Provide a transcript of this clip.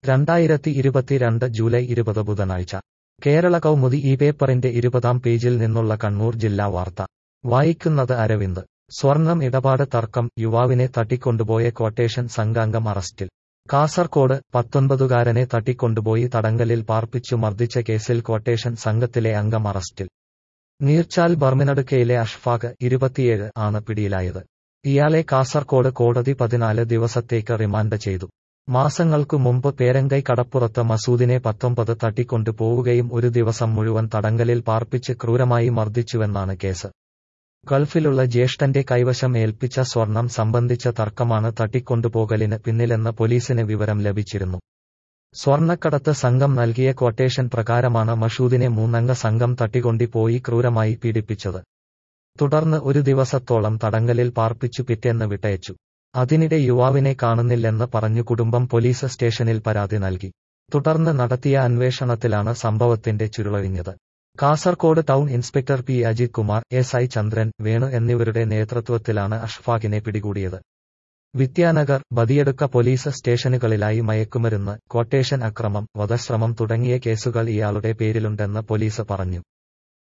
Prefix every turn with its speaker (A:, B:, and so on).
A: രണ്ടായിരത്തി ഇരുപത്തിരണ്ട് ജൂലൈ ഇരുപത് ബുധനാഴ്ച കേരള കൗമുദി ഈ പേപ്പറിന്റെ ഇരുപതാം പേജിൽ നിന്നുള്ള കണ്ണൂർ ജില്ലാ വാർത്ത വായിക്കുന്നത് അരവിന്ദ് സ്വർണം ഇടപാട് തർക്കം യുവാവിനെ തട്ടിക്കൊണ്ടുപോയ ക്വട്ടേഷൻ സംഘാംഗം അറസ്റ്റിൽ കാസർകോട് പത്തൊൻപതുകാരനെ തട്ടിക്കൊണ്ടുപോയി തടങ്കലിൽ പാർപ്പിച്ചു മർദ്ദിച്ച കേസിൽ ക്വട്ടേഷൻ സംഘത്തിലെ അംഗം അറസ്റ്റിൽ നീർച്ചാൽ ബർമിനടുക്കയിലെ അഷ്ഫാഖ് ഇരുപത്തിയേഴ് ആണ് പിടിയിലായത് ഇയാളെ കാസർകോട് കോടതി പതിനാല് ദിവസത്തേക്ക് റിമാൻഡ് ചെയ്തു മാസങ്ങൾക്കു മുമ്പ് പേരങ്കൈ കടപ്പുറത്ത് മസൂദിനെ പത്തൊമ്പത് തട്ടിക്കൊണ്ടു പോവുകയും ഒരു ദിവസം മുഴുവൻ തടങ്കലിൽ പാർപ്പിച്ച് ക്രൂരമായി മർദ്ദിച്ചുവെന്നാണ് കേസ് ഗൾഫിലുള്ള ജ്യേഷ്ഠന്റെ കൈവശം ഏൽപ്പിച്ച സ്വർണം സംബന്ധിച്ച തർക്കമാണ് തട്ടിക്കൊണ്ടുപോകലിന് പിന്നിലെന്ന് പോലീസിന് വിവരം ലഭിച്ചിരുന്നു സ്വർണ്ണക്കടത്ത് സംഘം നൽകിയ ക്വട്ടേഷൻ പ്രകാരമാണ് മഷൂദിനെ മൂന്നംഗ സംഘം തട്ടിക്കൊണ്ടിപ്പോയി ക്രൂരമായി പീഡിപ്പിച്ചത് തുടർന്ന് ഒരു ദിവസത്തോളം തടങ്കലിൽ പാർപ്പിച്ചു പിറ്റേന്ന് വിട്ടയച്ചു അതിനിടെ യുവാവിനെ കാണുന്നില്ലെന്ന് പറഞ്ഞു കുടുംബം പോലീസ് സ്റ്റേഷനിൽ പരാതി നൽകി തുടർന്ന് നടത്തിയ അന്വേഷണത്തിലാണ് സംഭവത്തിന്റെ ചുരുളഴിഞ്ഞത് Kasaragod town inspector P Ajith Kumar S I Chandran Venu എന്നിവരുടെ നേതൃത്വത്തിലാണ് അഷ്ഫാഖിനെ പിടികൂടിയത് വിദ്യാനഗർ ബദിയടുക്ക പോലീസ് സ്റ്റേഷനുകളിലായി മയക്കുമരുന്ന് ക്വട്ടേഷൻ അക്രമം വധശ്രമം തുടങ്ങിയ കേസുകൾ ഇയാളുടെ പേരിലുണ്ടെന്ന് പോലീസ് പറഞ്ഞു